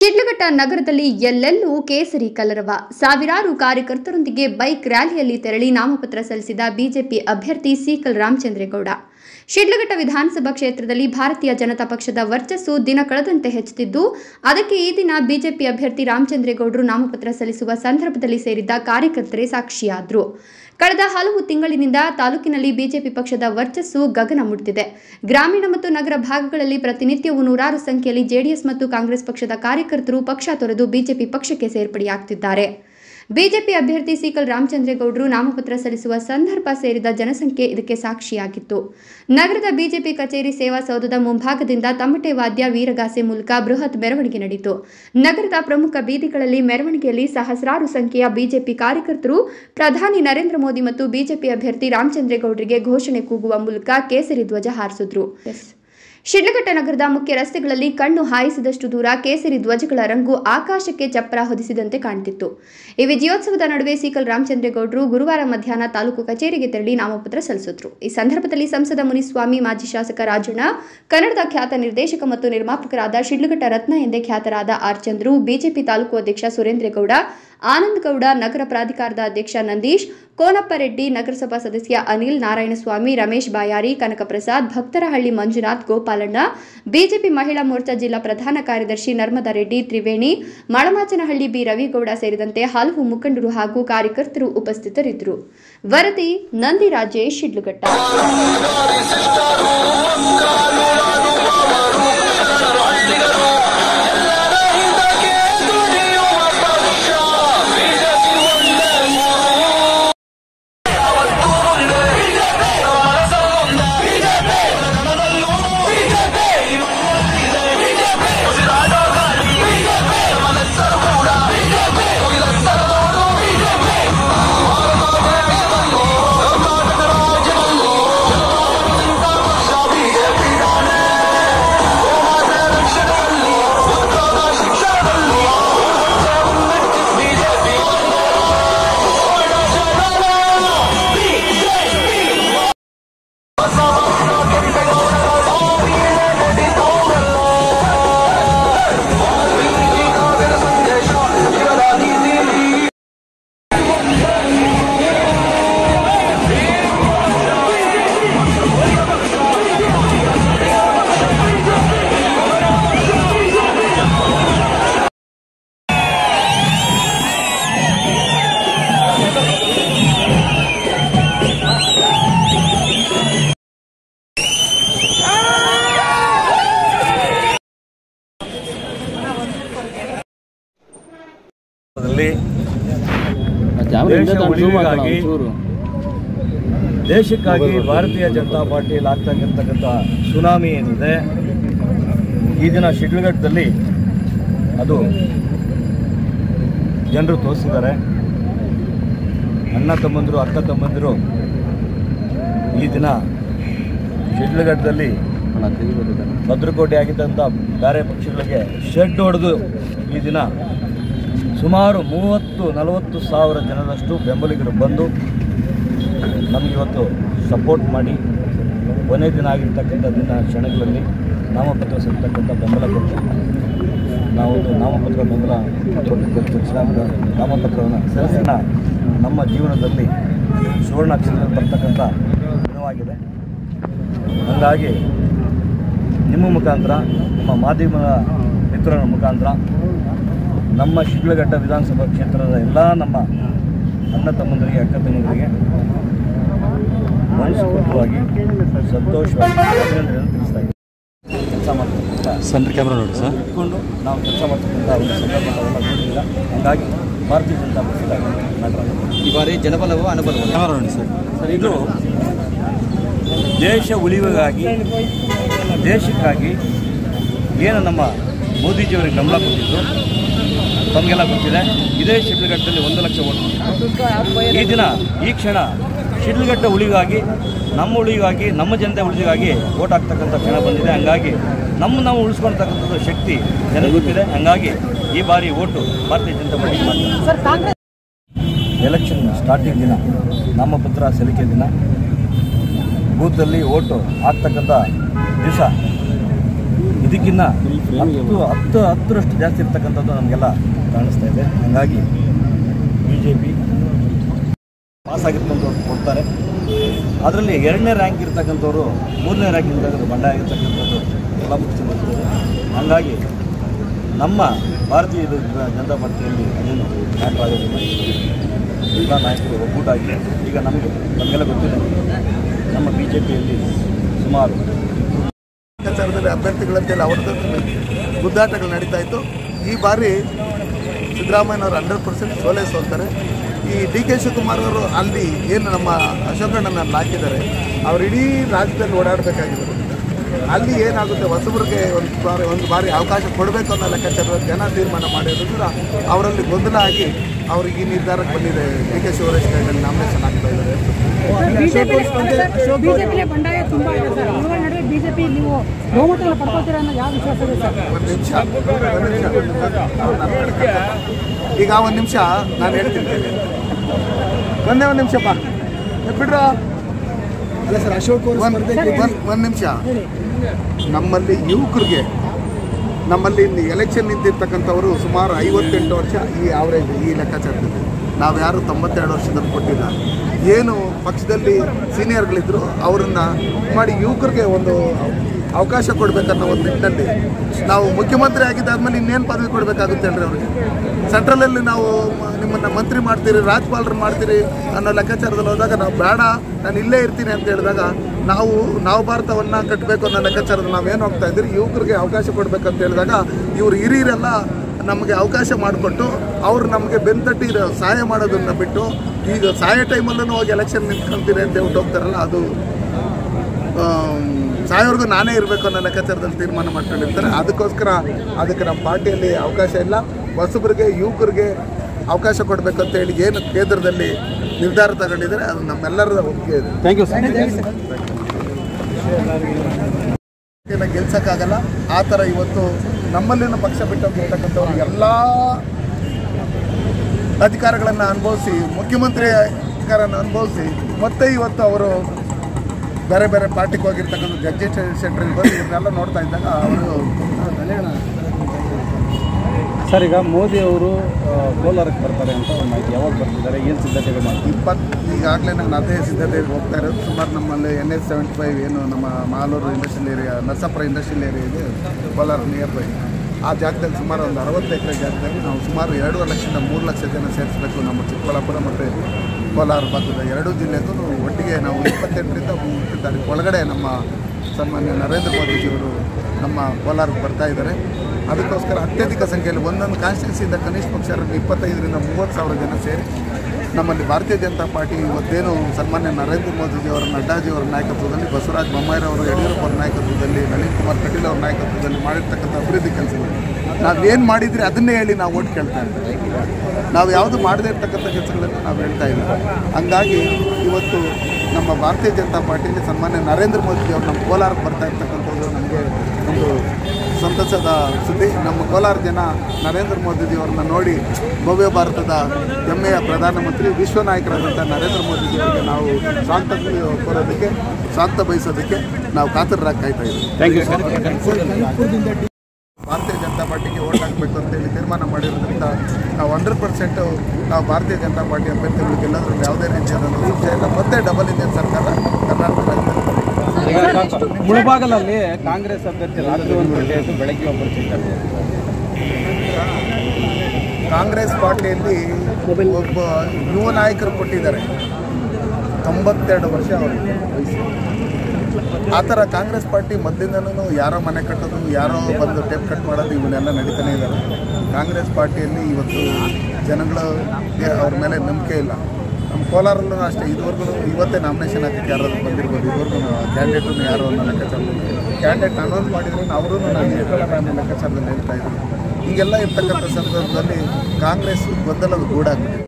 ಶಿಡ್ಲಘಟ್ಟ ನಗರದಲ್ಲಿ ಎಲ್ಲೆಲ್ಲೂ ಕೇಸರಿ ಕಲರವ ಸಾವಿರಾರು ಕಾರ್ಯಕರ್ತರೊಂದಿಗೆ ಬೈಕ್ ರ್ಯಾಲಿಯಲ್ಲಿ ತೆರಳಿ ನಾಮಪತ್ರ ಸಲ್ಲಿಸಿದ ಬಿಜೆಪಿ ಅಭ್ಯರ್ಥಿ ಸೀಕಲ್ ರಾಮಚಂದ್ರೇಗೌಡ ಶಿಡ್ಲಘಟ್ಟ ವಿಧಾನಸಭಾ ಕ್ಷೇತ್ರದಲ್ಲಿ ಭಾರತೀಯ ಜನತಾ ಪಕ್ಷದ ವರ್ಚಸ್ಸು ದಿನ ಕಳೆದಂತೆ ಹೆಚ್ಚುತ್ತಿದ್ದು ಅದಕ್ಕೆ ಈ ದಿನ ಬಿಜೆಪಿ ಅಭ್ಯರ್ಥಿ ರಾಮಚಂದ್ರೇಗೌಡರು ನಾಮಪತ್ರ ಸಲ್ಲಿಸುವ ಸಂದರ್ಭದಲ್ಲಿ ಸೇರಿದ್ದ ಕಾರ್ಯಕರ್ತರೇ ಸಾಕ್ಷಿಯಾದರು ಕಳೆದ ಹಲವು ತಿಂಗಳಿನಿಂದ ತಾಲೂಕಿನಲ್ಲಿ ಬಿಜೆಪಿ ಪಕ್ಷದ ವರ್ಚಸ್ಸು ಗಗನ ಮುಟ್ಟಿದೆ ಗ್ರಾಮೀಣ ಮತ್ತು ನಗರ ಭಾಗಗಳಲ್ಲಿ ಪ್ರತಿನಿತ್ಯವೂ ನೂರಾರು ಸಂಖ್ಯೆಯಲ್ಲಿ ಜೆಡಿಎಸ್ ಮತ್ತು ಕಾಂಗ್ರೆಸ್ ಪಕ್ಷದ ಕಾರ್ಯಕರ್ತರು ಪಕ್ಷ ತೊರೆದು ಬಿಜೆಪಿ ಪಕ್ಷಕ್ಕೆ ಸೇರ್ಪಡೆಯಾಗ್ತಿದ್ದಾರೆ ಬಿಜೆಪಿ ಅಭ್ಯರ್ಥಿ ಸೀಕಲ್ ರಾಮಚಂದ್ರೇಗೌಡರು ನಾಮಪತ್ರ ಸಲ್ಲಿಸುವ ಸಂದರ್ಭ ಸೇರಿದ ಜನಸಂಖ್ಯೆ ಇದಕ್ಕೆ ಸಾಕ್ಷಿಯಾಗಿತ್ತು ನಗರದ ಬಿಜೆಪಿ ಕಚೇರಿ ಸೇವಾ ಸೌಧದ ಮುಂಭಾಗದಿಂದ ತಮಟೆ ವಾದ್ಯ ವೀರಗಾಸೆ ಮೂಲಕ ಬೃಹತ್ ಮೆರವಣಿಗೆ ನಡೆಯಿತು ನಗರದ ಪ್ರಮುಖ ಬೀದಿಗಳಲ್ಲಿ ಮೆರವಣಿಗೆಯಲ್ಲಿ ಸಹಸ್ರಾರು ಸಂಖ್ಯೆಯ ಬಿಜೆಪಿ ಕಾರ್ಯಕರ್ತರು ಪ್ರಧಾನಿ ನರೇಂದ್ರ ಮೋದಿ ಮತ್ತು ಬಿಜೆಪಿ ಅಭ್ಯರ್ಥಿ ರಾಮಚಂದ್ರೇಗೌಡರಿಗೆ ಘೋಷಣೆ ಕೂಗುವ ಮೂಲಕ ಕೇಸರಿ ಧ್ವಜ ಹಾರಿಸಿದ್ರು ಶಿಡ್ಲಘಟ್ಟ ನಗರದ ಮುಖ್ಯ ರಸ್ತೆಗಳಲ್ಲಿ ಕಣ್ಣು ಹಾಯಿಸಿದಷ್ಟು ದೂರ ಕೇಸರಿ ಧ್ವಜಗಳ ರಂಗು ಆಕಾಶಕ್ಕೆ ಚಪ್ಪರ ಹೊದಿಸಿದಂತೆ ಕಾಣ್ತಿತ್ತು ಈ ವಿಜಯೋತ್ಸವದ ನಡುವೆ ಸೀಕಲ್ ರಾಮಚಂದ್ರೇಗೌಡರು ಗುರುವಾರ ಮಧ್ಯಾಹ್ನ ತಾಲೂಕು ಕಚೇರಿಗೆ ತೆರಳಿ ನಾಮಪತ್ರ ಸಲ್ಲಿಸಿದ್ರು ಈ ಸಂದರ್ಭದಲ್ಲಿ ಸಂಸದ ಮುನಿಸ್ವಾಮಿ ಮಾಜಿ ಶಾಸಕ ರಾಜಣ್ಣ ಕನ್ನಡದ ಖ್ಯಾತ ನಿರ್ದೇಶಕ ಮತ್ತು ನಿರ್ಮಾಪಕರಾದ ಶಿಡ್ಲಘಟ್ಟ ರತ್ನ ಎಂದೇ ಖ್ಯಾತರಾದ ಆರ್ ಚಂದ್ರು ಬಿಜೆಪಿ ತಾಲೂಕು ಅಧ್ಯಕ್ಷ ಸುರೇಂದ್ರೇಗೌಡ ಆನಂದ್ ಗೌಡ ನಗರ ಪ್ರಾಧಿಕಾರದ ಅಧ್ಯಕ್ಷ ನಂದೀಶ್ ಕೋನಪ್ಪ ರೆಡ್ಡಿ ನಗರಸಭಾ ಸದಸ್ಯ ಅನಿಲ್ ನಾರಾಯಣಸ್ವಾಮಿ ರಮೇಶ್ ಬಾಯಾರಿ ಕನಕಪ್ರಸಾದ್ ಭಕ್ತರಹಳ್ಳಿ ಮಂಜುನಾಥ್ ಗೋಪಾಲಣ್ಣ ಬಿಜೆಪಿ ಮಹಿಳಾ ಮೋರ್ಚಾ ಜಿಲ್ಲಾ ಪ್ರಧಾನ ಕಾರ್ಯದರ್ಶಿ ನರ್ಮದಾ ರೆಡ್ಡಿ ತ್ರಿವೇಣಿ ಮಳಮಾಚನಹಳ್ಳಿ ಬಿ ರವಿಗೌಡ ಸೇರಿದಂತೆ ಹಲವು ಮುಖಂಡರು ಹಾಗೂ ಕಾರ್ಯಕರ್ತರು ಉಪಸ್ಥಿತರಿದ್ದರು ವರದಿ ನಂದಿ ರಾಜೇಶ್ ಶಿಡ್ಲಘಟ್ಟ ದಲ್ಲಿ ಕ್ಯಾಮ್ರಾ ದೇಶ ಹಿಂದೆ ತಾನು zoom ಹಾಕೋಣ ಉಳಿವಿಗಾಗಿ ಒಂಚೂರು. ದೇಶಕ್ಕಾಗಿ ಭಾರತೀಯ ಜನತಾ ಪಾರ್ಟಿಯಲ್ಲಿ ಆಗ್ತಕ್ಕಂತಕ್ಕಂಥ ಸುನಾಮಿ ಏನಿದೆ ಈ ದಿನ ಶಿಡ್ಲಘಟ್ಟದಲ್ಲಿ ಅದು ಜನರು ತೋರಿಸಿದ್ದಾರೆ ಅಣ್ಣ ತಮ್ಮಂದರು ಅಕ್ಕ ತಮ್ಮಂದಿರು ಈ ದಿನ ಶಿಡ್ಲಘಟ್ಟದಲ್ಲಿ ಅಣ್ಣ, ತೆಗಿಬೋದು ಇದನ್ನ. ಭದ್ರಕೋಟೆ ಆಗಿದ್ದಂಥ ಬೇರೆ ಪಕ್ಷಗಳಿಗೆ ಶೆಡ್ ಹೊಡೆದು ಈ ದಿನ ಸುಮಾರು ಮೂವತ್ತು ನಲವತ್ತು ಸಾವಿರ ಜನರಷ್ಟು ಬೆಂಬಲಿಗರು ಬಂದು ನಮಗಿವತ್ತು ಸಪೋರ್ಟ್ ಮಾಡಿ ಕೊನೆ ದಿನ ಆಗಿರ್ತಕ್ಕಂಥ ದಿನ ಕ್ಷಣಗಳಲ್ಲಿ ನಾಮಪತ್ರ ಸಲ್ಲಿಸ್ತಕ್ಕಂಥ ಬೆಂಬಲ ಕೊಟ್ಟು ನಾವೊಂದು ನಾಮಪತ್ರ ಬೆಂಬಲ ಕೊಟ್ಟಿದ್ದ ತಕ್ಷಣ ನಾಮಪತ್ರವನ್ನು ಸಲ್ಲಿಸೋಣ ನಮ್ಮ ಜೀವನದಲ್ಲಿ ಸುವರ್ಣಾಕ್ಷರದಲ್ಲಿ ಬರ್ತಕ್ಕಂಥ ದಿನವಾಗಿದೆ ಹಾಗಾಗಿ ನಿಮ್ಮ ಮುಖಾಂತರ ನಿಮ್ಮ ಮಾಧ್ಯಮ ಮಿತ್ರರ ಮುಖಾಂತರ ನಮ್ಮ ಶಿಡ್ಲಘಟ್ಟ ವಿಧಾನಸಭಾ ಕ್ಷೇತ್ರದ ಎಲ್ಲ ನಮ್ಮ ಅಣ್ಣ ತಮ್ಮಂದರಿಗೆ ಅಕ್ಕ ತಮ್ಮಂದರಿಗೆ ಮನಸ್ಫೂರ್ತಿಯಾಗಿ ಸಂತೋಷವಾಗಿ ಅಭಿನಂದನೆಯನ್ನು ತಿಳಿಸ್ತಾ ಇದ್ದೀವಿ ಕೆಲಸ ಮಾಡ್ತಕ್ಕಂಥ ಸೆಂಟ್ರ್ ಕ್ಯಾಮ್ರಾ ನೋಡಿ ಸರ್ ಇಟ್ಕೊಂಡು ನಾವು ಕೆಲಸ ಮಾಡ್ತಕ್ಕಂಥ ಒಂದು ಸಂದರ್ಭ ನಾವೆಲ್ಲ ನೋಡಿಲ್ಲ ಹಾಗಾಗಿ ಭಾರತೀಯ ಜನತಾ ಪಕ್ಷದ ನಾಟಕ ಈ ಬಾರಿ ಜನಬಲವೋ ಅನುಬಲವೋ ಕ್ಯಾಮ್ರಾ ನೋಡಿ ಸರ್ ಸರ್ ಇದು ದೇಶ ಉಳಿವಿಗಾಗಿ ದೇಶಕ್ಕಾಗಿ ಏನು ನಮ್ಮ ಮೋದಿಜಿಯವರಿಗೆ ಗಮನ ಕೊಟ್ಟಿದ್ದು ತಮಗೆಲ್ಲ ಗೊತ್ತಿದೆ ಇದೇ ಶಿಡ್ಲಘಟ್ಟದಲ್ಲಿ ಒಂದು ಲಕ್ಷ ಓಟ್ ಕೊಟ್ಟಿದ್ದು. ಈ ದಿನ ಈ ಕ್ಷಣ ಶಿಡ್ಲಘಟ್ಟ ಉಳಿಗಾಗಿ ನಮ್ಮ ಉಳಿಗಾಗಿ ನಮ್ಮ ಜನತೆ ಉಳಿಗಾಗಿ ಓಟ್ ಹಾಕ್ತಕ್ಕಂಥ ಕ್ಷಣ ಬಂದಿದೆ ಹಂಗಾಗಿ ನಮ್ಮ ನಾವು ಉಳಿಸ್ಕೊಳ್ತಕ್ಕಂಥದ್ದು ಶಕ್ತಿ ಜನರಿಗೆ ಗೊತ್ತಿದೆ ಹಂಗಾಗಿ ಈ ಬಾರಿ ಓಟು ಭಾರತೀಯ ಜನತಾ ಪಾರ್ಟಿಗೆ ಮಾಡ್ತಾರೆ ಎಲೆಕ್ಷನ್ ಸ್ಟಾರ್ಟಿಂಗ್ ದಿನ ನಾಮಪತ್ರ ಸಲ್ಲಿಕೆ ದಿನ ಬೂತಲ್ಲಿ ಓಟು ಹಾಕ್ತಕ್ಕಂಥ ದಿವಸ ಇದಕ್ಕಿನ್ನ ಹತ್ತು ಹತ್ತು ಹತ್ತರಷ್ಟು ಜಾಸ್ತಿ ಇರ್ತಕ್ಕಂಥದ್ದು ನಮಗೆಲ್ಲ ಕಾಣಿಸ್ತಾ ಇದೆ ಹಾಗಾಗಿ ಬಿ ಜೆ ಪಿ ಪಾಸ್ ಆಗಿರ್ತಕ್ಕಂಥವ್ರು ಕೊಡ್ತಾರೆ ಅದರಲ್ಲಿ ಎರಡನೇ ರ್ಯಾಂಕ್ ಇರ್ತಕ್ಕಂಥವ್ರು ಮೂರನೇ ರ್ಯಾಂಕ್ ಇರ್ತಕ್ಕಂಥ ಬಂಡ ಆಗಿರ್ತಕ್ಕಂಥದ್ದು ಎಲ್ಲ ಮುಗಿಸ್ಕೊಂಡು ಹಾಗಾಗಿ ನಮ್ಮ ಭಾರತೀಯ ಇದು ಜನತಾ ಪಾರ್ಟಿಯಲ್ಲಿ ಅದೇನು ಮ್ಯಾಟ್ರ್ ಆಗೋದಿಲ್ಲ ಎಲ್ಲ ನಾಯಕರು ಒಗ್ಗೂಟಾಗಿ ಈಗ ನಮಗೆ ನಮಗೆಲ್ಲ ಗೊತ್ತಿದೆ ನಮ್ಮ ಬಿ ಜೆ ಪಿಯಲ್ಲಿ ಸುಮಾರು ಲೆಕ್ಕಾಚಾರದಲ್ಲಿ ಅಭ್ಯರ್ಥಿಗಳಂತೆಲ್ಲ ಅವ್ರದ್ದು ಗುದ್ದಾಟಗಳು ನಡೀತಾ ಇತ್ತು ಈ ಬಾರಿ ಸಿದ್ದರಾಮಯ್ಯನವರು ಹಂಡ್ರೆಡ್ ಪರ್ಸೆಂಟ್ ಸೋಲೇ ಸೋಲ್ತಾರೆ ಈ ಡಿ ಕೆ ಶಿವಕುಮಾರ್ ಅವರು ಅಲ್ಲಿ ಏನು ನಮ್ಮ ಅಶೋಕಣ್ಣನಲ್ಲಿ ಹಾಕಿದ್ದಾರೆ ಅವ್ರು ಇಡೀ ರಾಜ್ಯದಲ್ಲಿ ಓಡಾಡಬೇಕಾಗಿದೆ ಅಲ್ಲಿ ಏನಾಗುತ್ತೆ ಹೊಸಬರಿಗೆ ಒಂದು ಬಾರಿ ಒಂದು ಬಾರಿ ಅವಕಾಶ ಕೊಡಬೇಕು ಅನ್ನೋ ಲೆಕ್ಕಾಚಾರದ ಜನ ತೀರ್ಮಾನ ಮಾಡಿರೋದ್ರಿಂದ ಅವರಲ್ಲಿ ಗೊಂದಲ ಆಗಿ ಅವ್ರಿಗೆ ಈ ನಿರ್ಧಾರಕ್ಕೆ ಬಂದಿದೆ ಡಿ ಕೆ ಶಿವರಾಜ್ ಕೈಯಲ್ಲಿ ನಾಮಿನೇಷನ್ ಆಗ್ತಾ ಇದ್ದಾರೆ ಬಿಜೆಪಿಲಿ ಬಂಡಾಯ ತುಂಬಾ ಇದೆ ಸರ್ ಇವುಗಳ ನಡುವೆ ಬಿಜೆಪಿ ನೀವು ಬಹುಮತವನ್ನು ಪಡ್ಕೋತೀರಾ ಅನ್ನೋ ಯಾವ ವಿಶ್ವಾಸ ಇದೆ ಸರ್ ಒಂದು ನಿಮಿಷ ಒಂದು ನಿಮಿಷ ಅವ್ರು ನನ್ನ ಕಡೆ ಕರ್ಕೊಂಡ್ ಬಾ. ಈಗ ಒಂದು ನಿಮಿಷ ನಾನು ಹೇಳ್ತೀನಿ ಕೇಳಿ. ಒಂದೇ ಒಂದು ನಿಮಿಷಪ್ಪ ಏ, ಬಿಡ್ರ ಅಲ್ಲ ಸರ್ ಅಶೋಕ್ ಅವರು ಒಂದು ಒಂದು ನಿಮಿಷ ನಮ್ಮಲ್ಲಿ ಯುವಕರಿಗೆ ನಮ್ಮಲ್ಲಿ ಇಲ್ಲಿ ಎಲೆಕ್ಷನ್ ನಿಂತಿರ್ತಕ್ಕಂಥವರು ಸುಮಾರು ಐವತ್ತೆಂಟು ವರ್ಷ ಈ ಆವರೇಜ್ ಈ ಲೆಕ್ಕಾಚಾರದಲ್ಲಿ ನಾವು ಯಾರು ತೊಂಬತ್ತೆರಡು ವರ್ಷದಲ್ಲಿ ಕೊಟ್ಟಿಲ್ಲ ಏನು ಪಕ್ಷದಲ್ಲಿ ಸೀನಿಯರ್ಗಳಿದ್ರು ಅವರನ್ನ ಮಾಡಿ ಯುವಕರಿಗೆ ಒಂದು ಅವಕಾಶ ಕೊಡಬೇಕನ್ನೋ ಒಂದು ನಿಟ್ಟಿನಲ್ಲಿ ನಾವು ಮುಖ್ಯಮಂತ್ರಿ ಆಗಿದ್ದಾದ್ಮೇಲೆ ಇನ್ನೇನು ಪದವಿ ಕೊಡಬೇಕಾಗುತ್ತೆ ಹೇಳ್ರಿ ಅವ್ರಿಗೆ ಸೆಂಟ್ರಲಲ್ಲಿ ನಾವು ಮ- ನಿಮ್ಮನ್ನ ಮಂತ್ರಿ ಮಾಡ್ತೀರಿ ರಾಜ್ಪಾಲರು ಮಾಡ್ತೀರಿ ಅನ್ನೋ ಲೆಕ್ಕಾಚಾರದಲ್ಲಿ ಹೋದಾಗ ನಾವು ಬೇಡ ನಾನು ಇಲ್ಲೇ ಇರ್ತೀನಿ ಅಂತ ಹೇಳಿದಾಗ ನಾವು ನಾವು ಭಾರತವನ್ನು ಕಟ್ಟಬೇಕು ಅನ್ನೋ ಲೆಕ್ಕಾಚಾರದಲ್ಲಿ ನಾವೇನು ಹೋಗ್ತಾ ಇದ್ದೀರಿ ಯುವಕರಿಗೆ ಅವಕಾಶ ಕೊಡಬೇಕಂತ ಹೇಳಿದಾಗ ಇವರು ಹಿರಿಯರೆಲ್ಲ ನಮಗೆ ಅವಕಾಶ ಮಾಡಿಕೊಟ್ಟು ಅವರು ನಮಗೆ ಬೆನ್ತಟ್ಟಿ ಇರೋ ಸಹಾಯ ಮಾಡೋದನ್ನ ಬಿಟ್ಟು ಈಗ ಸಹಾಯ ಟೈಮಲ್ಲೂ ಹೋಗಿ ಎಲೆಕ್ಷನ್ ನಿಂತ್ಕೊಳ್ತೀನಿ ಅಂತ ಹೇಳ್ಬಿಟ್ಟು ಹೋಗ್ತಾರಲ್ಲ ಅದು ಆಮ್, ಸಾಯೋವರೆಗೂ ನಾನೇ ಇರಬೇಕು ಅನ್ನೋ ಲೆಕ್ಕಾಚಾರದಲ್ಲಿ ತೀರ್ಮಾನ ಮಾಡ್ಕೊಂಡಿರ್ತಾರೆ ಅದಕ್ಕೋಸ್ಕರ ಅದಕ್ಕೆ ನಮ್ಮ ಪಾರ್ಟಿಯಲ್ಲಿ ಅವಕಾಶ ಇಲ್ಲ ಹೊಸಬರಿಗೆ ಯುವಕರಿಗೆ ಅವಕಾಶ ಕೊಡಬೇಕು ಅಂತ ಹೇಳಿ ಏನು ಕೇಂದ್ರದಲ್ಲಿ ನಿರ್ಧಾರ ತಗೊಂಡಿದ್ದಾರೆ ಅದು ನಮ್ಮೆಲ್ಲರ ಒಪ್ಪಿಗೆ ಇದೆ ಥ್ಯಾಂಕ್ ಯು ಸರ್ ಇದನ್ನ ಗೆಲ್ಸಕ್ಕಾಗಲ್ಲ ಆ ಥರ ಇವತ್ತು ನಮ್ಮಲ್ಲಿನ ಪಕ್ಷ ಬಿಟ್ಟೋಗಿರ್ತಕ್ಕಂಥವ್ರು ಎಲ್ಲ ಅಧಿಕಾರಗಳನ್ನು ಅನುಭವಿಸಿ ಮುಖ್ಯಮಂತ್ರಿ ಅಧಿಕಾರನ ಅನುಭವಿಸಿ ಮತ್ತೆ ಇವತ್ತು ಅವರು ಬೇರೆ ಬೇರೆ ಪಾರ್ಟಿಗೆ ಹೋಗಿರ್ತಕ್ಕಂಥ ಜಗದೀಶ್ ಶೆಟ್ಟರ್ ಬಂದು ಇವನ್ನೆಲ್ಲ ನೋಡ್ತಾ ಇದ್ದಾಗ ಅವರು ಸರ್ ಈಗ ಮೋದಿ ಅವರು ಕೋಲಾರಕ್ಕೆ ಬರ್ತಾರೆ ಅಂತ ಒಂದು ಮಾಹಿತಿ ಯಾವಾಗ ಬರ್ತಿದ್ದಾರೆ ಏನು ಸಿದ್ಧತೆಗಳು ಮಾಡ್ತಾರೆ ಇಪ್ಪತ್ತು ಈಗಾಗಲೇ ನಾನು ಅದೇ ಸಿದ್ಧತೆಗೆ ಹೋಗ್ತಾ ಇರೋದು ಸುಮಾರು ನಮ್ಮಲ್ಲಿ ಎನ್ ಎಸ್ ಸೆವೆಂಟಿ ಫೈವ್ ಏನು ನಮ್ಮ Malur industrial area Narasapura industrial area ಇದೆ ಕೋಲಾರ ನಿಯರ್ ಬೈ ಆ ಜಾಗದಲ್ಲಿ ಸುಮಾರು ಒಂದು ಅರವತ್ತು ಎಕರೆ ಜಾಗದಲ್ಲಿ ನಾವು ಸುಮಾರು ಎರಡೂವರೆ ಲಕ್ಷದಿಂದ ಮೂರು ಲಕ್ಷ ಜನ ಸೇರಿಸಬೇಕು ನಮ್ಮ ಚಿಕ್ಕಬಳ್ಳಾಪುರ ಮತ್ತು ಕೋಲಾರ ಭಾಗದ ಎರಡೂ ಜಿಲ್ಲೆಗೂ ಒಟ್ಟಿಗೆ ನಾವು ಇಪ್ಪತ್ತೆಂಟರಿಂದ ಮೂವತ್ತು ತಾರೀಕು ಒಳಗಡೆ ನಮ್ಮ ಸನ್ಮಾನ್ಯ ನರೇಂದ್ರ ಮೋದಿಜಿಯವರು ನಮ್ಮ ಕೋಲಾರಕ್ಕೆ ಬರ್ತಾ ಇದ್ದಾರೆ ಅದಕ್ಕೋಸ್ಕರ ಅತ್ಯಧಿಕ ಸಂಖ್ಯೆಯಲ್ಲಿ ಒಂದೊಂದು ಕಾನ್ಸ್ಟಿಟ್ಯೂನ್ಸಿಯಿಂದ ಕನಿಷ್ಠ ಪಕ್ಷ ಇಪ್ಪತ್ತೈದರಿಂದ ಮೂವತ್ತು ಸಾವಿರ ಜನ ಸೇರಿ ನಮ್ಮಲ್ಲಿ ಭಾರತೀಯ ಜನತಾ ಪಾರ್ಟಿ ಇವತ್ತೇನು ಸನ್ಮಾನ್ಯ ನರೇಂದ್ರ ಮೋದಿಜಿಯವರ ನಡ್ಡಾಜಿಯವರ ನಾಯಕತ್ವದಲ್ಲಿ ಬಸವರಾಜ ಬೊಮ್ಮಾಯಿರವರು ಯಡಿಯೂರಪ್ಪ ಅವರ ನಾಯಕತ್ವದಲ್ಲಿ ನಳಿನ್ ಕುಮಾರ್ ಕಟೀಲ್ ಅವರ ನಾಯಕತ್ವದಲ್ಲಿ ಮಾಡಿರ್ತಕ್ಕಂಥ ಅಭಿವೃದ್ಧಿ ಕೆಲಸಗಳು ನಾವೇನು ಮಾಡಿದರೆ ಅದನ್ನೇ ಹೇಳಿ ನಾವು ಓಟ್ ಕೇಳ್ತಾ ಇದ್ದೀವಿ ನಾವು ಯಾವುದು ಮಾಡದೇ ಇರ್ತಕ್ಕಂಥ ಕೆಲಸಗಳನ್ನು ನಾವು ಹೇಳ್ತಾ ಇದ್ದೀವಿ ಹಂಗಾಗಿ ಇವತ್ತು ನಮ್ಮ ಭಾರತೀಯ ಜನತಾ ಪಾರ್ಟಿಯಲ್ಲಿ ಸನ್ಮಾನ್ಯ ನರೇಂದ್ರ ಮೋದಿ ಅವರು ನಮ್ಮ ಕೋಲಾರಕ್ಕೆ ಬರ್ತಾ ಇರ್ತಕ್ಕಂಥದ್ದು ನಮಗೆ ಒಂದು ಸಂತಸದ ಸುದ್ದಿ ನಮ್ಮ ಕೋಲಾರ ಜನ ನರೇಂದ್ರ ಮೋದಿಜಿಯವ್ರನ್ನ ನೋಡಿ ಭವ್ಯ ಭಾರತದ ಹೆಮ್ಮೆಯ ಪ್ರಧಾನಮಂತ್ರಿ ವಿಶ್ವ ನಾಯಕರಾದಂಥ ನರೇಂದ್ರ ಮೋದಿಜಿಯವರಿಗೆ ನಾವು ಸ್ವಾಗತ ಕೋರೋದಕ್ಕೆ ಸ್ವಾಗತ ಬಯಸೋದಕ್ಕೆ ನಾವು ಕಾತರರಾಗಿ ಕಾಯ್ತಾ ಇದ್ದೀವಿ ಥ್ಯಾಂಕ್ ಯು ಸರ್ ಭಾರತೀಯ ಜನತಾ ಪಾರ್ಟಿಗೆ ಓಟ್ ಹಾಕಬೇಕು ಅಂತೇಳಿ ತೀರ್ಮಾನ ಮಾಡಿರೋದ್ರಿಂದ ನಾವು ಹಂಡ್ರೆಡ್ ಪರ್ಸೆಂಟು ನಾವು ಭಾರತೀಯ ಜನತಾ ಪಾರ್ಟಿ ಅಭ್ಯರ್ಥಿಗಳು ಗೆಲ್ಲೋದ್ರಲ್ಲಿ ಯಾವುದೇ ರೀತಿಯಾದ ಸಂಶಯ ಇಲ್ಲ ಮತ್ತೆ ಡಬಲ್ ಇಂಜಿನ್ ಸರ್ಕಾರ ಕರ್ನಾಟಕ ರಾಜ್ಯದಲ್ಲಿ ಈಗ ಮುಳಬಾಗಲಲ್ಲಿ ಕಾಂಗ್ರೆಸ್ ಅಭ್ಯರ್ಥಿ ರಾತ್ರಿ ಒಂದು ಭೇಟಿ ಆಯಿತು ಬೆಳಗ್ಗೆ ಒಬ್ಬರು ಸಿಗ್ತಾರೆ ಕಾಂಗ್ರೆಸ್ ಪಾರ್ಟಿಯಲ್ಲಿ ಒಬ್ಬ ಯುವ ನಾಯಕರು ಕೊಟ್ಟಿದ್ದಾರೆ ತೊಂಬತ್ತೆರಡು ವರ್ಷ ಅವರು ವಯಸ್ಸು ಆ ಥರ ಕಾಂಗ್ರೆಸ್ ಪಾರ್ಟಿ ಮೊದಲಿಂದನೂ ಯಾರೋ ಮನೆ ಕಟ್ಟೋದು ಯಾರೋ ಬಂದು ಟೇಪ್ ಕಟ್ ಮಾಡೋದು ಇವನ್ನೆಲ್ಲ ನಡೀತಾನೆ ಇದ್ದಾರೆ ಕಾಂಗ್ರೆಸ್ ಪಾರ್ಟಿಯಲ್ಲಿ ಇವತ್ತು ಜನಗಳಿಗೆ ಅವ್ರ ಮೇಲೆ ನಂಬಿಕೆ ಇಲ್ಲ ನಮ್ಮ ಕೋಲಾರಲ್ಲೂ ಅಷ್ಟೇ ಇದುವರೆಗೂ ಇವತ್ತೇ ನಾಮಿನೇಷನ್ ಹಾಕಕ್ಕೆ ಯಾರಾದ್ರು ಬಂದಿರ್ಬೋದು ಇದುವರೆಗೂ ಕ್ಯಾಂಡಿಡೇಟನ್ನು ಯಾರೋ ಅನ್ನೋ ಲೆಕ್ಕಾಚಾರದಲ್ಲಿ ಕ್ಯಾಂಡಿಡೇಟ್ ಅನೌನ್ಸ್ ಮಾಡಿದ್ರು ಅವರು ನಾನು ಇಟ್ಕೊಳ್ಳೋಣ ಅನ್ನೋ ಲೆಕ್ಕಾಚಾರದಲ್ಲಿ ಹೇಳ್ತಾ ಇದ್ದೀನಿ ಹೀಗೆಲ್ಲ ಇರ್ತಕ್ಕಂಥ ಸಂದರ್ಭದಲ್ಲಿ ಕಾಂಗ್ರೆಸ್ ಗೊಂದಲದ ಗೂಡಾಗ್ಬಿಟ್ಟಿದೆ